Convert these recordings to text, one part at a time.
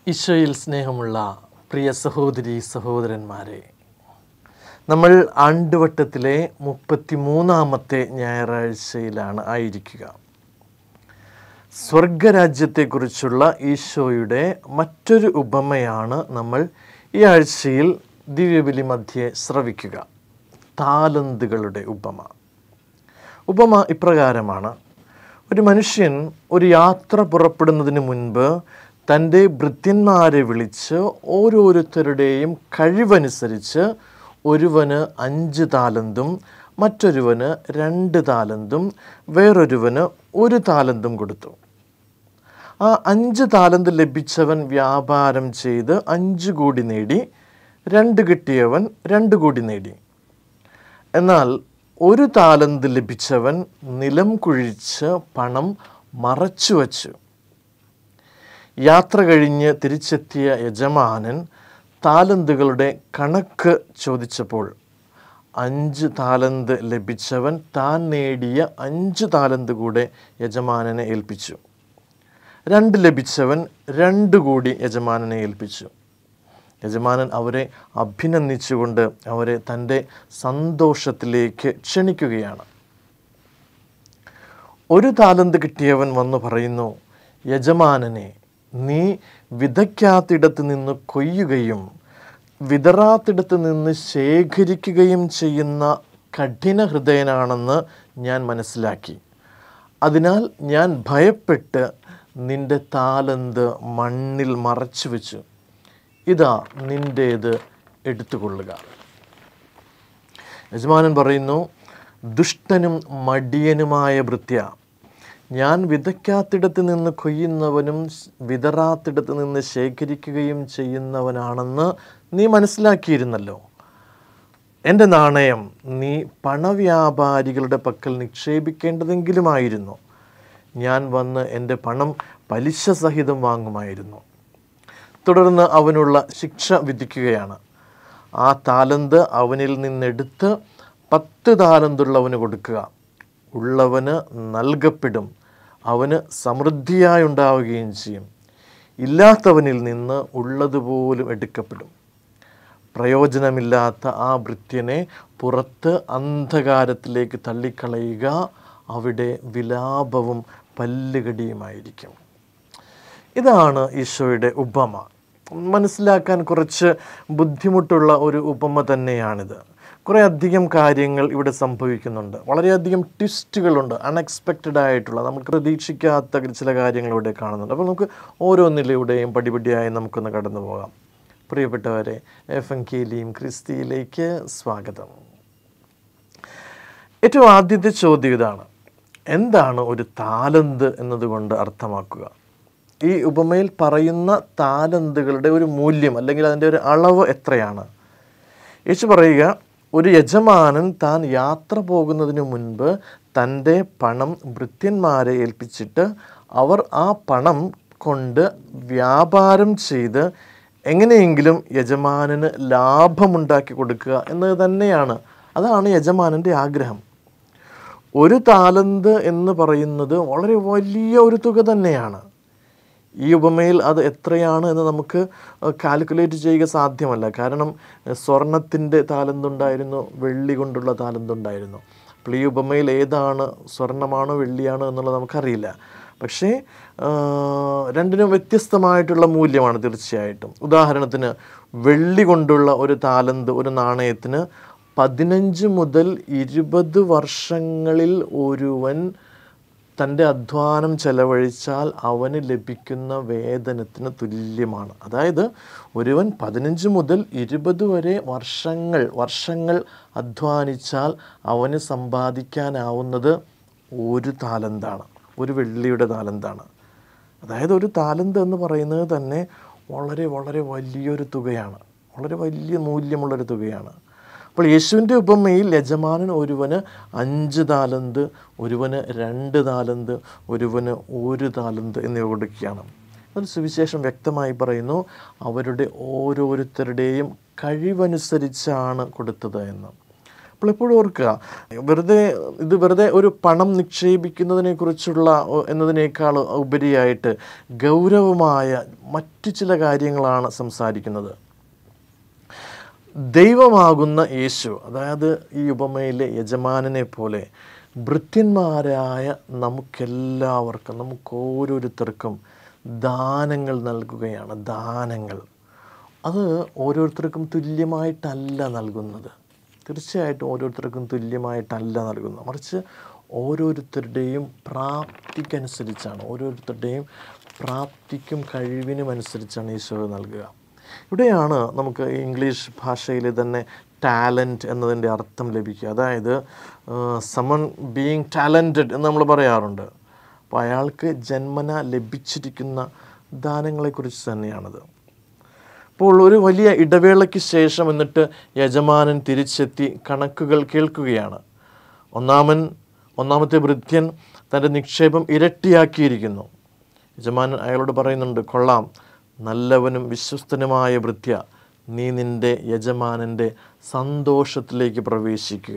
ഈശോയിൽ സ്നേഹമുള്ള പ്രിയ സഹോദരി സഹോദരന്മാരെ നമ്മൾ ആണ്ടുവട്ടത്തിലെ മുപ്പത്തിമൂന്നാമത്തെ ഞായറാഴ്ചയിലാണ് ആയിരിക്കുക സ്വർഗരാജ്യത്തെക്കുറിച്ചുള്ള ഈശോയുടെ മറ്റൊരു ഉപമയാണ് നമ്മൾ ഈ ആഴ്ചയിൽ ദിവ്യബലി മധ്യേ ശ്രവിക്കുക താലന്തുകളുടെ ഉപമ ഉപമ ഇപ്രകാരമാണ് ഒരു മനുഷ്യൻ ഒരു യാത്ര പുറപ്പെടുന്നതിന് മുൻപ് തൻ്റെ ഭൃത്യന്മാരെ വിളിച്ച് ഓരോരുത്തരുടെയും കഴിവനുസരിച്ച് ഒരുവന് അഞ്ച് താലന്തും മറ്റൊരുവന് രണ്ട് താലന്തും വേറൊരുവന് ഒരു താലന്തും കൊടുത്തു ആ അഞ്ച് താലന്ത് ലഭിച്ചവൻ വ്യാപാരം ചെയ്ത് അഞ്ച് കോടി നേടി രണ്ട് കിട്ടിയവൻ രണ്ട് കോടി നേടി എന്നാൽ ഒരു താലന്ത് ലഭിച്ചവൻ നിലം കുഴിച്ച് പണം മറച്ചു വച്ചു യാത്ര കഴിഞ്ഞ് തിരിച്ചെത്തിയ യജമാനൻ താലന്തുകളുടെ കണക്ക് ചോദിച്ചപ്പോൾ അഞ്ച് താലന്ത് ലഭിച്ചവൻ താൻ നേടിയ അഞ്ച് താലന്ത് കൂടെ യജമാനനെ ഏൽപ്പിച്ചു രണ്ട് ലഭിച്ചവൻ രണ്ട് കൂടി യജമാനനെ ഏൽപ്പിച്ചു യജമാനൻ അവരെ അഭിനന്ദിച്ചുകൊണ്ട് അവരെ തൻ്റെ സന്തോഷത്തിലേക്ക് ക്ഷണിക്കുകയാണ് ഒരു താലന്ത് കിട്ടിയവൻ വന്നു പറയുന്നു യജമാനനെ നീ വിതയ്ക്കാത്തിടത്ത് നിന്ന് കൊയ്യുകയും വിതറാത്തിടത്ത് നിന്ന് ശേഖരിക്കുകയും ചെയ്യുന്ന കഠിന ഹൃദയനാണെന്ന് ഞാൻ മനസ്സിലാക്കി അതിനാൽ ഞാൻ ഭയപ്പെട്ട് നിന്റെ താലന്ത് മണ്ണിൽ മറച്ചു വെച്ചു ഇതാ നിൻ്റേത് എടുത്തുകൊള്ളുക യജമാനൻ പറയുന്നു ദുഷ്ടനും മടിയനുമായ ഭൃത്യ ഞാൻ വിതയ്ക്കാത്തിടത്ത് നിന്ന് കൊയ്യുന്നവനും വിതറാത്തിടത്ത് നിന്ന് ശേഖരിക്കുകയും ചെയ്യുന്നവനാണെന്ന് നീ മനസ്സിലാക്കിയിരുന്നല്ലോ എൻ്റെ നാണയം നീ പണവ്യാപാരികളുടെ പക്കൽ നിക്ഷേപിക്കേണ്ടതെങ്കിലുമായിരുന്നു ഞാൻ വന്ന് എൻ്റെ പണം പലിശ സഹിതം വാങ്ങുമായിരുന്നു തുടർന്ന് അവനുള്ള ശിക്ഷ വിധിക്കുകയാണ് ആ താലന്ത് അവനിൽ നിന്നെടുത്ത് പത്ത് താലന്തുള്ളവന് കൊടുക്കുക ഉള്ളവന് നൽകപ്പെടും അവന് സമൃദ്ധിയായി ഉണ്ടാവുകയും ചെയ്യും ഇല്ലാത്തവനിൽ നിന്ന് ഉള്ളതുപോലും എടുക്കപ്പെടും പ്രയോജനമില്ലാത്ത ആ ഭൃത്യനെ പുറത്ത് അന്ധകാരത്തിലേക്ക് തള്ളിക്കളയുക അവിടെ വിലാപവും പല്ലുകടിയുമായിരിക്കും ഇതാണ് ഈശോയുടെ ഉപമ മനസ്സിലാക്കാൻ കുറച്ച് ബുദ്ധിമുട്ടുള്ള ഒരു ഉപമ തന്നെയാണിത് കുറേ അധികം കാര്യങ്ങൾ ഇവിടെ സംഭവിക്കുന്നുണ്ട് വളരെയധികം ട്വിസ്റ്റുകളുണ്ട് അൺഎക്സ്പെക്റ്റഡ് ആയിട്ടുള്ള നമുക്ക് പ്രതീക്ഷിക്കാത്ത ചില കാര്യങ്ങൾ ഇവിടെ കാണുന്നുണ്ട് അപ്പോൾ നമുക്ക് ഓരോന്നിലൂടെയും പടിപടിയായി നമുക്കൊന്ന് കടന്നു പോകാം പ്രിയപ്പെട്ടവരെ എഫ് എൻ കെയിലെയും ക്രിസ്തിയിലേക്ക് സ്വാഗതം ഏറ്റവും ആദ്യത്തെ ചോദ്യം ഇതാണ് എന്താണ് ഒരു താലന്ത് എന്നതുകൊണ്ട് അർത്ഥമാക്കുക ഈ ഉപമയിൽ പറയുന്ന താലന്തുകളുടെ ഒരു മൂല്യം അല്ലെങ്കിൽ അതിൻ്റെ ഒരു അളവ് എത്രയാണ് യേശു പറയുക ഒരു യജമാനൻ താൻ യാത്ര പോകുന്നതിന് മുൻപ് തൻ്റെ പണം ഭൃത്യന്മാരെ ഏൽപ്പിച്ചിട്ട് അവർ ആ പണം കൊണ്ട് വ്യാപാരം ചെയ്ത് എങ്ങനെയെങ്കിലും യജമാനന് ലാഭമുണ്ടാക്കി കൊടുക്കുക എന്നത് തന്നെയാണ് അതാണ് യജമാനൻ്റെ ആഗ്രഹം ഒരു താലന്ത് എന്ന് പറയുന്നത് വളരെ വലിയ ഒരു തുക തന്നെയാണ് ഈ ഉപമയിൽ അത് എത്രയാണ് എന്ന് നമുക്ക് കാൽക്കുലേറ്റ് ചെയ്യുക സാധ്യമല്ല കാരണം സ്വർണത്തിൻ്റെ താലന്തുണ്ടായിരുന്നു വെള്ളി കൊണ്ടുള്ള താലന്തുണ്ടായിരുന്നു അപ്പോൾ ഈ ഉപമയിൽ ഏതാണ് സ്വർണമാണോ വെള്ളിയാണോ എന്നുള്ളത് നമുക്കറിയില്ല പക്ഷേ രണ്ടിനും വ്യത്യസ്തമായിട്ടുള്ള മൂല്യമാണ് തീർച്ചയായിട്ടും ഉദാഹരണത്തിന് വെള്ളി കൊണ്ടുള്ള ഒരു താലന്ത് ഒരു നാണയത്തിന് പതിനഞ്ച് മുതൽ ഇരുപത് വർഷങ്ങളിൽ ഒരുവൻ തൻ്റെ അധ്വാനം ചെലവഴിച്ചാൽ അവന് ലഭിക്കുന്ന വേതനത്തിന് തുല്യമാണ് അതായത് ഒരുവൻ പതിനഞ്ച് മുതൽ ഇരുപത് വരെ വർഷങ്ങൾ വർഷങ്ങൾ അധ്വാനിച്ചാൽ അവന് സമ്പാദിക്കാനാവുന്നത് ഒരു താലന്താണ് ഒരു വെള്ളിയുടെ താലന്താണ് അതായത് ഒരു താലന്ത് എന്ന് പറയുന്നത് തന്നെ വളരെ വളരെ വലിയൊരു തുകയാണ് വളരെ വലിയ മൂല്യമുള്ളൊരു തുകയാണ് അപ്പോൾ യേശുവിൻ്റെ ഉപമയിൽ യജമാനൻ ഒരുവന് അഞ്ച് താലന്ത് ഒരുവന് രണ്ട് താലന്ത് ഒരുവന് ഒരു താലന്ത് എന്നിവ കൊടുക്കുകയാണ് അതിൽ സുവിശേഷം വ്യക്തമായി പറയുന്നു അവരുടെ ഓരോരുത്തരുടെയും കഴിവനുസരിച്ചാണ് കൊടുത്തത് എന്ന് അപ്പോൾ എപ്പോഴും ഓർക്കുക വെറുതെ ഇത് വെറുതെ ഒരു പണം നിക്ഷേപിക്കുന്നതിനെ കുറിച്ചുള്ള ഒ- എന്നതിനേക്കാൾ ഉപരിയായിട്ട് ഗൗരവമായ മറ്റു ചില കാര്യങ്ങളാണ് സംസാരിക്കുന്നത് ദൈവമാകുന്ന യേശു അതായത് ഈ ഉപമയിലെ യജമാനനെ പോലെ ഭൃത്യന്മാരായ നമുക്കെല്ലാവർക്കും നമുക്ക് ഓരോരുത്തർക്കും ദാനങ്ങൾ നൽകുകയാണ് ദാനങ്ങൾ അത് ഓരോരുത്തർക്കും തുല്യമായിട്ടല്ല നൽകുന്നത് തീർച്ചയായിട്ടും ഓരോരുത്തർക്കും തുല്യമായിട്ടല്ല നൽകുന്നത് മറിച്ച് ഓരോരുത്തരുടെയും പ്രാപ്തിക്കനുസരിച്ചാണ് ഓരോരുത്തരുടെയും പ്രാപ്തിക്കും കഴിവിനും അനുസരിച്ചാണ് ഈശോ നൽകുക ഇവിടെയാണ് നമുക്ക് ഇംഗ്ലീഷ് ഭാഷയിൽ തന്നെ ടാലൻറ്റ് എന്നതിൻ്റെ അർത്ഥം ലഭിക്കുക അതായത് സമൺ ബീയിങ് ടാലൻറ്റഡ് എന്ന് നമ്മൾ പറയാറുണ്ട് അപ്പോൾ അയാൾക്ക് ജന്മന ലഭിച്ചിരിക്കുന്ന ദാനങ്ങളെക്കുറിച്ച് തന്നെയാണത് അപ്പോൾ ഒരു വലിയ ഇടവേളയ്ക്ക് ശേഷം എന്നിട്ട് യജമാനൻ തിരിച്ചെത്തി കണക്കുകൾ കേൾക്കുകയാണ് ഒന്നാമൻ ഒന്നാമത്തെ വൃദ്ധ്യൻ തൻ്റെ നിക്ഷേപം ഇരട്ടിയാക്കിയിരിക്കുന്നു യജമാനൻ അയാളോട് പറയുന്നുണ്ട് കൊള്ളാം നല്ലവനും വിശ്വസ്തനുമായ വൃത്യ നീ നിൻ്റെ യജമാനൻ്റെ സന്തോഷത്തിലേക്ക് പ്രവേശിക്കുക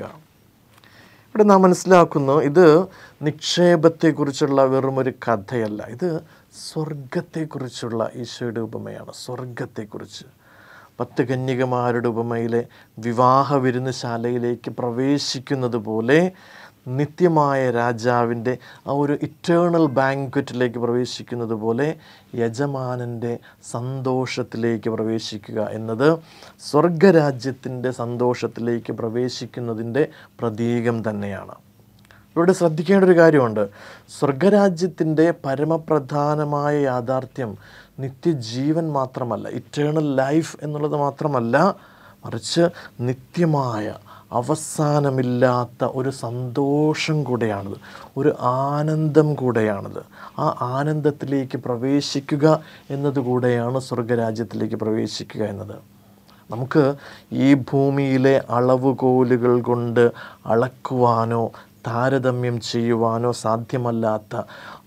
ഇവിടെ നാം മനസ്സിലാക്കുന്നു ഇത് നിക്ഷേപത്തെക്കുറിച്ചുള്ള വെറും ഒരു കഥയല്ല ഇത് സ്വർഗത്തെക്കുറിച്ചുള്ള ഈശോയുടെ ഉപമയാണ് സ്വർഗത്തെക്കുറിച്ച് പത്ത് കന്യകമാരുടെ ഉപമയിലെ വിവാഹ വിരുന്നുശാലയിലേക്ക് പ്രവേശിക്കുന്നത് പോലെ നിത്യമായ രാജാവിൻ്റെ ആ ഒരു ഇറ്റേണൽ ബാങ്ക്വറ്റിലേക്ക് പ്രവേശിക്കുന്നത് പോലെ യജമാനൻ്റെ സന്തോഷത്തിലേക്ക് പ്രവേശിക്കുക എന്നത് സ്വർഗരാജ്യത്തിൻ്റെ സന്തോഷത്തിലേക്ക് പ്രവേശിക്കുന്നതിൻ്റെ പ്രതീകം തന്നെയാണ് ഇവിടെ ശ്രദ്ധിക്കേണ്ട ഒരു കാര്യമുണ്ട് സ്വർഗരാജ്യത്തിൻ്റെ പരമപ്രധാനമായ യാഥാർത്ഥ്യം നിത്യജീവൻ മാത്രമല്ല ഇറ്റേണൽ ലൈഫ് എന്നുള്ളത് മാത്രമല്ല മറിച്ച് നിത്യമായ അവസാനമില്ലാത്ത ഒരു സന്തോഷം കൂടെയാണിത് ഒരു ആനന്ദം കൂടെയാണിത് ആ ആനന്ദത്തിലേക്ക് പ്രവേശിക്കുക എന്നതുകൂടെയാണ് സ്വർഗരാജ്യത്തിലേക്ക് പ്രവേശിക്കുക എന്നത് നമുക്ക് ഈ ഭൂമിയിലെ അളവുകോലുകൾ കൊണ്ട് അളക്കുവാനോ താരതമ്യം ചെയ്യുവാനോ സാധ്യമല്ലാത്ത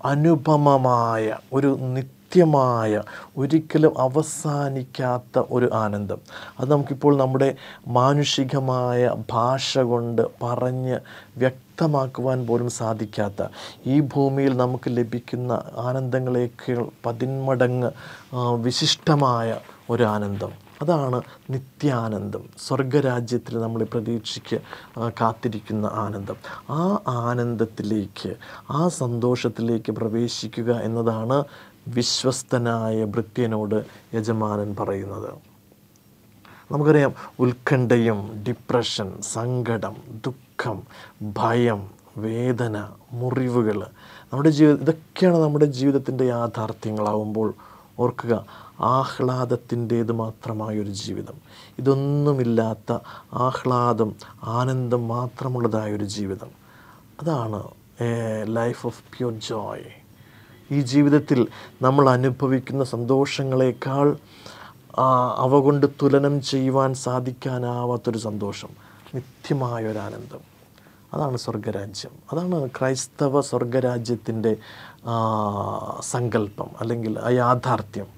അനുപമമായ ഒരു നിത്യമായ ഒരിക്കലും അവസാനിക്കാത്ത ഒരു ആനന്ദം അത് നമുക്കിപ്പോൾ നമ്മുടെ മാനുഷികമായ ഭാഷ കൊണ്ട് പറഞ്ഞ് വ്യക്തമാക്കുവാൻ പോലും സാധിക്കാത്ത ഈ ഭൂമിയിൽ നമുക്ക് ലഭിക്കുന്ന ആനന്ദങ്ങളേക്കാൾ പതിന്മടങ്ങ് ആ, വിശിഷ്ടമായ ഒരു ആനന്ദം അതാണ് നിത്യാനന്ദം സ്വർഗരാജ്യത്തിൽ നമ്മൾ പ്രതീക്ഷയ്ക്ക് ആ, കാത്തിരിക്കുന്ന ആനന്ദം ആ ആനന്ദത്തിലേക്ക് ആ സന്തോഷത്തിലേക്ക് പ്രവേശിക്കുക എന്നതാണ് വിശ്വസ്തനായ ഭൃത്യനോട് യജമാനൻ പറയുന്നത് നമുക്കറിയാം ഉത്കണ്ഠയും ഡിപ്രഷൻ സങ്കടം ദുഃഖം ഭയം വേദന മുറിവുകൾ നമ്മുടെ ജീവിത ഇതൊക്കെയാണ് നമ്മുടെ ജീവിതത്തിൻ്റെ യാഥാർത്ഥ്യങ്ങളാവുമ്പോൾ ഓർക്കുക ആഹ്ലാദത്തിൻ്റേത് മാത്രമായൊരു ജീവിതം ഇതൊന്നുമില്ലാത്ത ആഹ്ലാദം ആനന്ദം മാത്രമുള്ളതായൊരു ജീവിതം അതാണ് ലൈഫ് ഓഫ് പ്യുവർ ജോയ് ഈ ജീവിതത്തിൽ നമ്മൾ അനുഭവിക്കുന്ന സന്തോഷങ്ങളെക്കാൾ ആ, അവ കൊണ്ട് തുലനം ചെയ്യുവാൻ സാധിക്കാനാവാത്തൊരു സന്തോഷം നിത്യമായൊരാനന്ദം അതാണ് സ്വർഗരാജ്യം അതാണ് ക്രൈസ്തവ സ്വർഗരാജ്യത്തിൻ്റെ ആ, സങ്കല്പം അല്ലെങ്കിൽ ആ യാഥാർത്ഥ്യം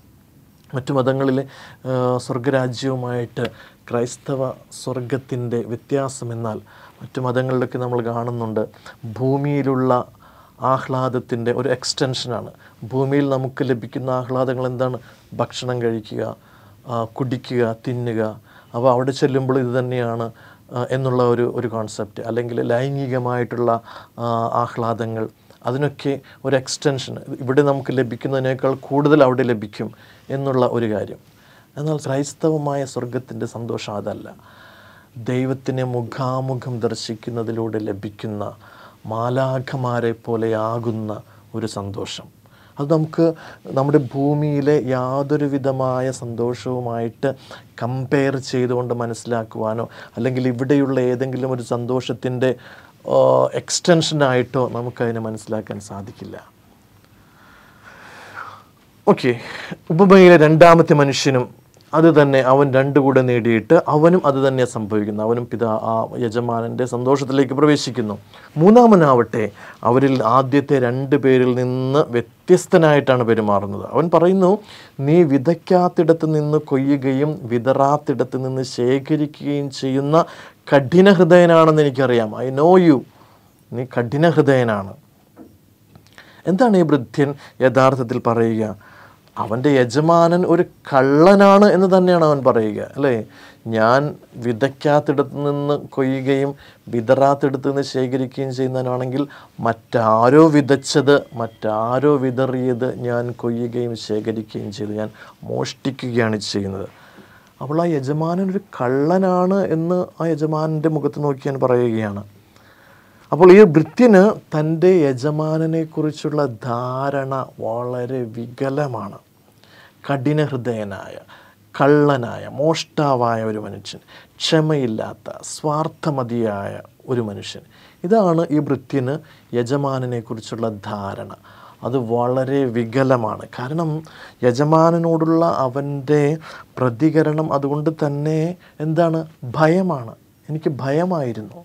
മറ്റു മതങ്ങളിലെ ആ, സ്വർഗരാജ്യവുമായിട്ട് ക്രൈസ്തവ സ്വർഗത്തിൻ്റെ വ്യത്യാസമെന്നാൽ മറ്റു മതങ്ങളിലൊക്കെ നമ്മൾ കാണുന്നുണ്ട് ഭൂമിയിലുള്ള ആഹ്ലാദത്തിൻ്റെ ഒരു എക്സ്റ്റൻഷനാണ് ഭൂമിയിൽ നമുക്ക് ലഭിക്കുന്ന ആഹ്ലാദങ്ങൾ എന്താണ് ഭക്ഷണം കഴിക്കുക ആ, കുടിക്കുക തിന്നുക അപ്പോൾ അവിടെ ചെല്ലുമ്പോൾ ഇത് തന്നെയാണ് ആ, എന്നുള്ള ഒരു ഒരു കോൺസെപ്റ്റ് അല്ലെങ്കിൽ ലൈംഗികമായിട്ടുള്ള ആ, ആഹ്ലാദങ്ങൾ അതിനൊക്കെ ഒരു എക്സ്റ്റൻഷൻ ഇവിടെ നമുക്ക് ലഭിക്കുന്നതിനേക്കാൾ കൂടുതൽ അവിടെ ലഭിക്കും എന്നുള്ള ഒരു കാര്യം എന്നാൽ ക്രൈസ്തവമായ സ്വർഗത്തിൻ്റെ സന്തോഷം അതല്ല ദൈവത്തിനെ മുഖാമുഖം ദർശിക്കുന്നതിലൂടെ ലഭിക്കുന്ന മാലാഖമാരെ പോലെയാകുന്ന ഒരു സന്തോഷം അത് നമുക്ക് നമ്മുടെ ഭൂമിയിലെ യാതൊരു വിധമായ സന്തോഷവുമായിട്ട് കമ്പയർ ചെയ്തുകൊണ്ട് മനസ്സിലാക്കുവാനോ അല്ലെങ്കിൽ ഇവിടെയുള്ള ഏതെങ്കിലും ഒരു സന്തോഷത്തിൻ്റെ എക്സ്റ്റൻഷനായിട്ടോ നമുക്കതിനെ മനസ്സിലാക്കാൻ സാധിക്കില്ല ഓക്കെ ഉപമയിലെ രണ്ടാമത്തെ മനുഷ്യനും അത് തന്നെ അവൻ രണ്ടു കൂടെ നേടിയിട്ട് അവനും അത് തന്നെ സംഭവിക്കുന്നു അവനും പിതാ ആ യജമാനൻ്റെ സന്തോഷത്തിലേക്ക് പ്രവേശിക്കുന്നു മൂന്നാമനാവട്ടെ അവരിൽ ആദ്യത്തെ രണ്ട് പേരിൽ നിന്ന് വ്യത്യസ്തനായിട്ടാണ് പെരുമാറുന്നത് അവൻ പറയുന്നു നീ വിതയ്ക്കാത്തിടത്ത് നിന്ന് കൊയ്യുകയും വിതറാത്തിടത്ത് നിന്ന് ശേഖരിക്കുകയും ചെയ്യുന്ന കഠിന ഹൃദയനാണെന്ന് എനിക്കറിയാം ഐ നോ യു നീ കഠിന ഹൃദയനാണ് എന്താണ് ഈ വൃദ്ധ്യൻ യഥാർത്ഥത്തിൽ പറയുക അവൻ്റെ യജമാനൻ ഒരു കള്ളനാണ് എന്ന് തന്നെയാണ് അവൻ പറയുക അല്ലേ ഞാൻ വിതയ്ക്കാത്തിടത്ത് നിന്ന് കൊയ്യുകയും വിതറാത്തിടത്ത് നിന്ന് ശേഖരിക്കുകയും ചെയ്യുന്നവനാണെങ്കിൽ മറ്റാരോ വിതച്ചത് മറ്റാരോ വിതറിയത് ഞാൻ കൊയ്യുകയും ശേഖരിക്കുകയും ചെയ്ത് ഞാൻ മോഷ്ടിക്കുകയാണ് ചെയ്യുന്നത് അപ്പോൾ ആ യജമാനൻ ഒരു കള്ളനാണ് എന്ന് ആ യജമാനൻ്റെ മുഖത്ത് നോക്കി ഞാൻ പറയുകയാണ് അപ്പോൾ ഈ ഭൃത്യന് തൻ്റെ യജമാനനെക്കുറിച്ചുള്ള ധാരണ വളരെ വികലമാണ് കഠിനഹൃദയനായ കള്ളനായ മോഷ്ടാവായ ഒരു മനുഷ്യൻ ക്ഷമയില്ലാത്ത സ്വാർത്ഥമതിയായ ഒരു മനുഷ്യൻ ഇതാണ് ഈ ഭൃത്യന് യജമാനനെക്കുറിച്ചുള്ള ധാരണ അത് വളരെ വികലമാണ് കാരണം യജമാനനോടുള്ള അവൻ്റെ പ്രതികരണം അതുകൊണ്ട് തന്നെ എന്താണ് ഭയമാണ് എനിക്ക് ഭയമായിരുന്നു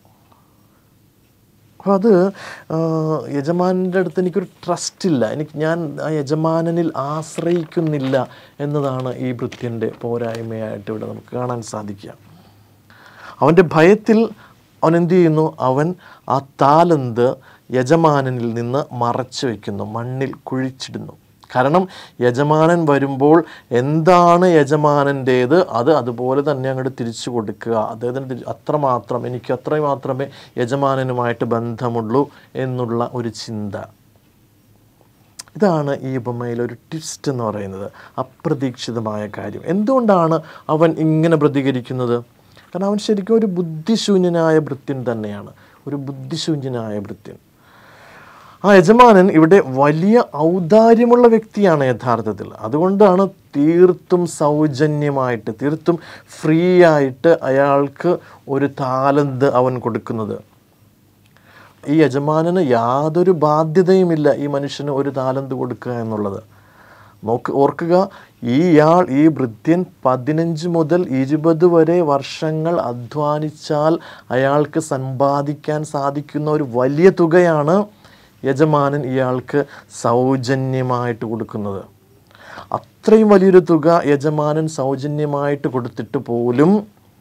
അപ്പോൾ അത് ആ, യജമാനൻ്റെ അടുത്ത് എനിക്കൊരു ട്രസ്റ്റ് ഇല്ല എനിക്ക് ഞാൻ ആ യജമാനനിൽ ആശ്രയിക്കുന്നില്ല എന്നതാണ് ഈ ഭൃത്യൻ്റെ പോരായ്മയായിട്ട് ഇവിടെ നമുക്ക് കാണാൻ സാധിക്കുക അവൻ്റെ ഭയത്തിൽ അവൻ എന്ത് ചെയ്യുന്നു അവൻ ആ താലന്ത് യജമാനനിൽ നിന്ന് മറച്ചു വയ്ക്കുന്നു മണ്ണിൽ കുഴിച്ചിടുന്നു കാരണം യജമാനൻ വരുമ്പോൾ എന്താണ് യജമാനൻ്റേത് അത് അതുപോലെ തന്നെ അങ്ങോട്ട് തിരിച്ചു കൊടുക്കുക അദ്ദേഹത്തിന് തിരി- അത്രമാത്രം എനിക്ക് അത്രയും മാത്രമേ യജമാനനുമായിട്ട് ബന്ധമുള്ളൂ എന്നുള്ള ഒരു ചിന്ത ഇതാണ് ഈ ഉപമയിലെ ഒരു ട്വിസ്റ്റ് എന്ന് പറയുന്നത് അപ്രതീക്ഷിതമായ കാര്യം എന്തുകൊണ്ടാണ് അവൻ ഇങ്ങനെ പ്രതികരിക്കുന്നത് കാരണം അവൻ ശരിക്കും ഒരു ബുദ്ധിശൂന്യനായ ഭൃത്യൻ തന്നെയാണ് ഒരു ബുദ്ധിശൂന്യനായ ഭൃത്യൻ ആ യജമാനൻ ഇവിടെ വലിയ ഔദാര്യമുള്ള വ്യക്തിയാണ് യഥാർത്ഥത്തിൽ അതുകൊണ്ടാണ് തീർത്തും സൗജന്യമായിട്ട് തീർത്തും ഫ്രീ ആയിട്ട് അയാൾക്ക് ഒരു താലന്ത് അവൻ കൊടുക്കുന്നത് ഈ യജമാനന് യാതൊരു ബാധ്യതയുമില്ല ഈ മനുഷ്യന് ഒരു താലന്ത് കൊടുക്കുക എന്നുള്ളത് നോക്ക് ഓർക്കുക ഈ ഇയാൾ ഈ ഭൃത്യൻ പതിനഞ്ച് മുതൽ ഇരുപത് വരെ വർഷങ്ങൾ അധ്വാനിച്ചാൽ അയാൾക്ക് സമ്പാദിക്കാൻ സാധിക്കുന്ന ഒരു വലിയ തുകയാണ് യജമാനൻ ഇയാൾക്ക് സൗജന്യമായിട്ട് കൊടുക്കുന്നത് അത്രയും വലിയൊരു തുക യജമാനൻ സൗജന്യമായിട്ട് കൊടുത്തിട്ട് പോലും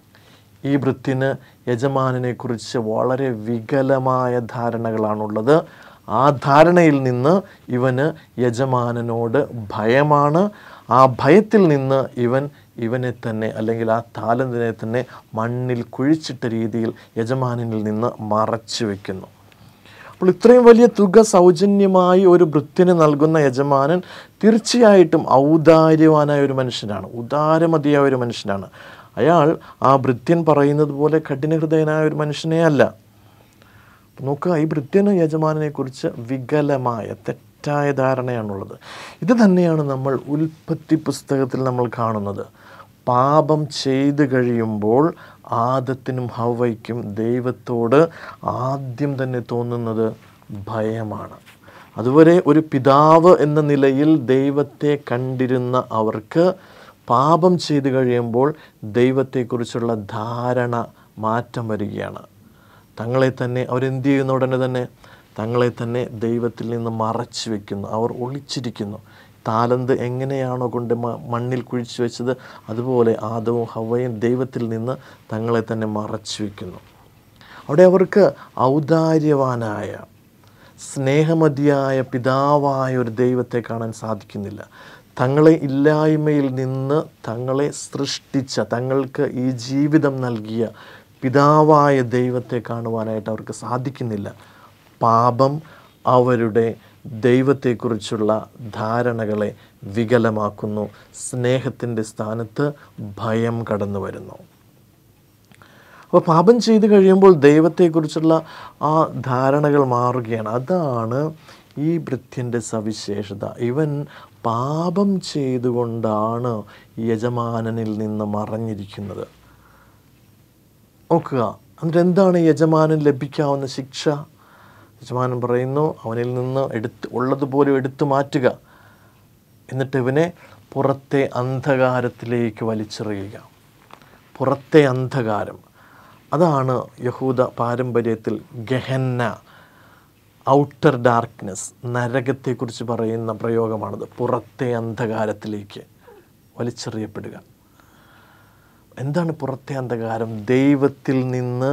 ഈ വൃത്തിന് യജമാനനെക്കുറിച്ച് വളരെ വികലമായ ധാരണകളാണുള്ളത് ആ ധാരണയിൽ നിന്ന് ഇവന് യജമാനനോട് ഭയമാണ് ആ ഭയത്തിൽ നിന്ന് ഇവൻ ഇവനെ തന്നെ അല്ലെങ്കിൽ ആ താലന്തിനെ തന്നെ മണ്ണിൽ കുഴിച്ചിട്ട രീതിയിൽ യജമാനനിൽ നിന്ന് മറച്ചു വയ്ക്കുന്നു അപ്പോൾ ഇത്രയും വലിയ തുക സൗജന്യമായി ഒരു വൃത്തിന് നൽകുന്ന യജമാനൻ തീർച്ചയായിട്ടും ഔദാര്യവാനായ ഒരു മനുഷ്യനാണ് ഉദാരമതിയായ ഒരു മനുഷ്യനാണ് അയാൾ ആ ഭൃത്യൻ പറയുന്നത് പോലെ കഠിനഹൃദയനായ ഒരു മനുഷ്യനേ അല്ല അപ്പോൾ നോക്കുക ഈ ഭൃത്യന് യജമാനനെക്കുറിച്ച് വികലമായ തെറ്റായ ധാരണയാണുള്ളത് ഇത് തന്നെയാണ് നമ്മൾ ഉൽപ്പത്തി പുസ്തകത്തിൽ നമ്മൾ കാണുന്നത് പാപം ചെയ്തു കഴിയുമ്പോൾ ആദത്തിനും ഹവയ്ക്കും ദൈവത്തോട് ആദ്യം തന്നെ തോന്നുന്നത് ഭയമാണ് അതുവരെ ഒരു പിതാവ് എന്ന നിലയിൽ ദൈവത്തെ കണ്ടിരുന്ന അവർക്ക് പാപം ചെയ്തു കഴിയുമ്പോൾ ദൈവത്തെക്കുറിച്ചുള്ള ധാരണ മാറ്റം വരികയാണ് തങ്ങളെ തന്നെ അവരെന്ത് ചെയ്യുന്ന ഉടനെ തന്നെ തങ്ങളെ തന്നെ ദൈവത്തിൽ നിന്ന് മറച്ചു വെക്കുന്നു അവർ ഒളിച്ചിരിക്കുന്നു താലന്ത് എങ്ങനെയാണോ കൊണ്ട് മ- മണ്ണിൽ കുഴിച്ചു വെച്ചത് അതുപോലെ ആദവും ഹവയും ദൈവത്തിൽ നിന്ന് തങ്ങളെ തന്നെ മറച്ചു വെക്കുന്നു അവിടെ അവർക്ക് ഔദാര്യവാനായ സ്നേഹമതിയായ പിതാവായ ഒരു ദൈവത്തെ കാണാൻ സാധിക്കുന്നില്ല തങ്ങളെ ഇല്ലായ്മയിൽ നിന്ന് തങ്ങളെ സൃഷ്ടിച്ച തങ്ങൾക്ക് ഈ ജീവിതം നൽകിയ പിതാവായ ദൈവത്തെ കാണുവാനായിട്ട് അവർക്ക് സാധിക്കുന്നില്ല പാപം അവരുടെ ദൈവത്തെക്കുറിച്ചുള്ള ധാരണകളെ വികലമാക്കുന്നു സ്നേഹത്തിൻ്റെ സ്ഥാനത്ത് ഭയം കടന്നു വരുന്നു അപ്പോൾ പാപം ചെയ്തു കഴിയുമ്പോൾ ദൈവത്തെക്കുറിച്ചുള്ള ആ ധാരണകൾ മാറുകയാണ് അതാണ് ഈ ഭൃത്യൻ്റെ സവിശേഷത ഇവൻ പാപം ചെയ്തുകൊണ്ടാണ് യജമാനനിൽ നിന്ന് മറഞ്ഞിരിക്കുന്നത് നോക്കുക എന്നിട്ട് എന്താണ് ഈ യജമാനൻ ലഭിക്കാവുന്ന ശിക്ഷ യജമാനൻ പറയുന്നു അവനിൽ നിന്ന് എടുത്ത് ഉള്ളതുപോലെ എടുത്തു മാറ്റുക എന്നിട്ട് ഇവനെ പുറത്തെ അന്ധകാരത്തിലേക്ക് വലിച്ചെറിയുക പുറത്തെ അന്ധകാരം അതാണ് യഹൂദ പാരമ്പര്യത്തിൽ ഗഹന്ന ഔട്ടർ ഡാർക്ക്നെസ് നരകത്തെക്കുറിച്ച് പറയുന്ന പ്രയോഗമാണത് പുറത്തെ അന്ധകാരത്തിലേക്ക് വലിച്ചെറിയപ്പെടുക എന്താണ് പുറത്തെ അന്ധകാരം ദൈവത്തിൽ നിന്ന്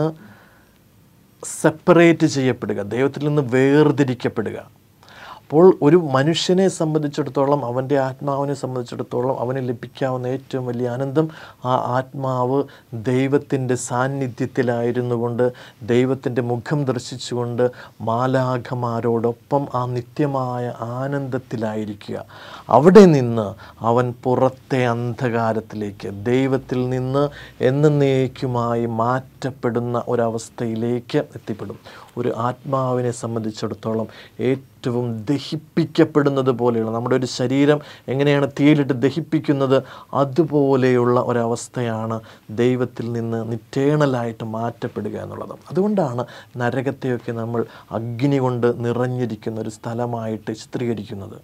സെപ്പറേറ്റ് ചെയ്യപ്പെടുക ദൈവത്തിൽ നിന്ന് വേർതിരിക്കപ്പെടുക അപ്പോൾ ഒരു മനുഷ്യനെ സംബന്ധിച്ചിടത്തോളം അവൻ്റെ ആത്മാവിനെ സംബന്ധിച്ചിടത്തോളം അവന് ലഭിക്കാവുന്ന ഏറ്റവും വലിയ ആനന്ദം ആ ആത്മാവ് ദൈവത്തിൻ്റെ സാന്നിധ്യത്തിലായിരുന്നു കൊണ്ട് ദൈവത്തിൻ്റെ മുഖം ദർശിച്ചുകൊണ്ട് മാലാഖമാരോടൊപ്പം ആ നിത്യമായ ആനന്ദത്തിലായിരിക്കുക അവിടെ നിന്ന് അവൻ പുറത്തെ അന്ധകാരത്തിലേക്ക് ദൈവത്തിൽ നിന്ന് എന്നേക്കുമായി മാറ്റപ്പെടുന്ന ഒരവസ്ഥയിലേക്ക് എത്തിപ്പെടും ഒരു ആത്മാവിനെ സംബന്ധിച്ചിടത്തോളം ഏറ്റവും ദഹിപ്പിക്കപ്പെടുന്നത് പോലെയുള്ള നമ്മുടെ ഒരു ശരീരം എങ്ങനെയാണ് തീയിലിട്ട് ദഹിപ്പിക്കുന്നത് അതുപോലെയുള്ള ഒരവസ്ഥയാണ് ദൈവത്തിൽ നിന്ന് നിറ്റേണലായിട്ട് മാറ്റപ്പെടുക എന്നുള്ളത് അതുകൊണ്ടാണ് നരകത്തെയൊക്കെ നമ്മൾ അഗ്നി കൊണ്ട് നിറഞ്ഞിരിക്കുന്ന ഒരു സ്ഥലമായിട്ട് ചിത്രീകരിക്കുന്നത്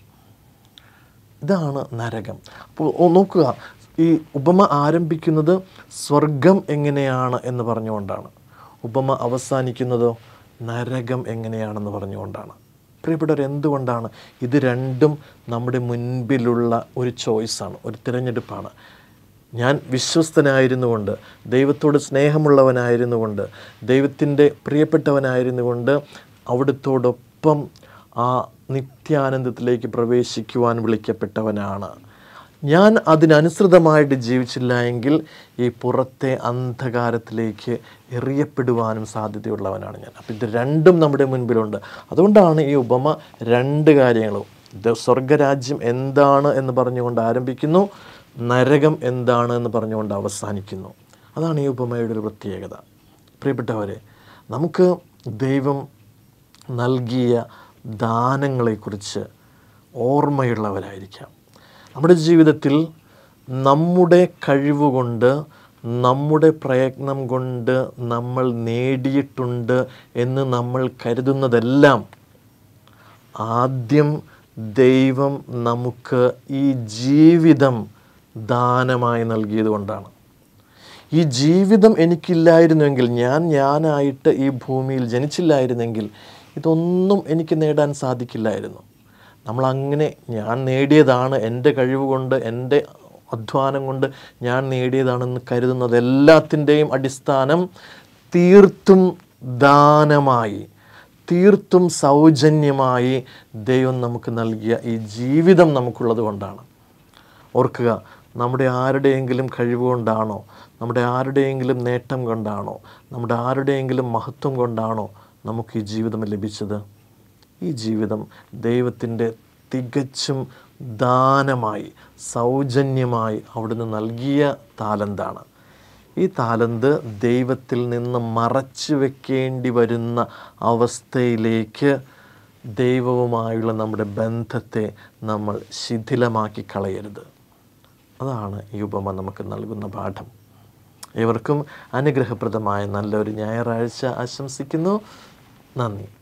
ഇതാണ് നരകം അപ്പോൾ ഓ- നോക്കുക ഈ ഉപമ ആരംഭിക്കുന്നത് സ്വർഗം എങ്ങനെയാണ് എന്ന് പറഞ്ഞുകൊണ്ടാണ് ഉപമ അവസാനിക്കുന്നതോ നരകം എങ്ങനെയാണെന്ന് പറഞ്ഞുകൊണ്ടാണ് പ്രിയപ്പെട്ടവർ എന്തുകൊണ്ടാണ് ഇത് രണ്ടും നമ്മുടെ മുൻപിലുള്ള ഒരു ചോയ്സാണ് ഒരു തിരഞ്ഞെടുപ്പാണ് ഞാൻ വിശ്വസ്തനായിരുന്നു കൊണ്ട് ദൈവത്തോട് സ്നേഹമുള്ളവനായിരുന്നു കൊണ്ട് ദൈവത്തിൻ്റെ പ്രിയപ്പെട്ടവനായിരുന്നു കൊണ്ട് അവിടുത്തോടൊപ്പം ആ നിത്യാനന്ദത്തിലേക്ക് പ്രവേശിക്കുവാൻ വിളിക്കപ്പെട്ടവനാണ് ഞാൻ അതിനനുസൃതമായിട്ട് ജീവിച്ചില്ല എങ്കിൽ ഈ പുറത്തെ അന്ധകാരത്തിലേക്ക് എറിയപ്പെടുവാനും സാധ്യതയുള്ളവനാണ് ഞാൻ അപ്പം ഇത് രണ്ടും നമ്മുടെ മുൻപിലുണ്ട് അതുകൊണ്ടാണ് ഈ ഉപമ രണ്ട് കാര്യങ്ങളും ഇത് സ്വർഗരാജ്യം എന്താണ് എന്ന് പറഞ്ഞുകൊണ്ട് ആരംഭിക്കുന്നു നരകം എന്താണ് എന്ന് പറഞ്ഞുകൊണ്ട് അവസാനിക്കുന്നു അതാണ് ഈ ഉപമയുടെ ഒരു പ്രത്യേകത പ്രിയപ്പെട്ടവരെ നമുക്ക് ദൈവം നൽകിയ ദാനങ്ങളെക്കുറിച്ച് ഓർമ്മയുള്ളവരായിരിക്കാം നമ്മുടെ ജീവിതത്തിൽ നമ്മുടെ കഴിവുകൊണ്ട് നമ്മുടെ പ്രയത്നം കൊണ്ട് നമ്മൾ നേടിയിട്ടുണ്ട് എന്ന് നമ്മൾ കരുതുന്നതെല്ലാം ആദ്യം ദൈവം നമുക്ക് ഈ ജീവിതം ദാനമായി നൽകിയത് കൊണ്ടാണ് ഈ ജീവിതം എനിക്കില്ലായിരുന്നുവെങ്കിൽ ഞാൻ ഞാനായിട്ട് ഈ ഭൂമിയിൽ ജനിച്ചില്ലായിരുന്നെങ്കിൽ ഇതൊന്നും എനിക്ക് നേടാൻ സാധിക്കില്ലായിരുന്നു നമ്മൾ അങ്ങനെ ഞാൻ നേടിയതാണ് എൻ്റെ കഴിവ് കൊണ്ട് എൻ്റെ അധ്വാനം കൊണ്ട് ഞാൻ നേടിയതാണെന്ന് കരുതുന്നത് എല്ലാത്തിൻ്റെയും അടിസ്ഥാനം തീർത്തും ദാനമായി തീർത്തും സൗജന്യമായി ദൈവം നമുക്ക് നൽകിയ ഈ ജീവിതം നമുക്കുള്ളത് കൊണ്ടാണ് ഓർക്കുക നമ്മുടെ ആരുടെയെങ്കിലും കഴിവ് കൊണ്ടാണോ നമ്മുടെ ആരുടെയെങ്കിലും നേട്ടം കൊണ്ടാണോ നമ്മുടെ ആരുടെയെങ്കിലും മഹത്വം കൊണ്ടാണോ നമുക്ക് ഈ ജീവിതം ലഭിച്ചത് ഈ ജീവിതം ദൈവത്തിൻ്റെ തികച്ചും ദാനമായി സൗജന്യമായി അവിടുന്ന് നൽകിയ താലന്താണ് ഈ താലന്ത് ദൈവത്തിൽ നിന്ന് മറച്ചു വെക്കേണ്ടി വരുന്ന അവസ്ഥയിലേക്ക് ദൈവവുമായുള്ള നമ്മുടെ ബന്ധത്തെ നമ്മൾ ശിഥിലമാക്കി കളയരുത് അതാണ് ഈ ഉപമ നമുക്ക് നൽകുന്ന പാഠം ഏവർക്കും അനുഗ്രഹപ്രദമായ നല്ലൊരു ഞായറാഴ്ച ആശംസിക്കുന്നു നന്ദി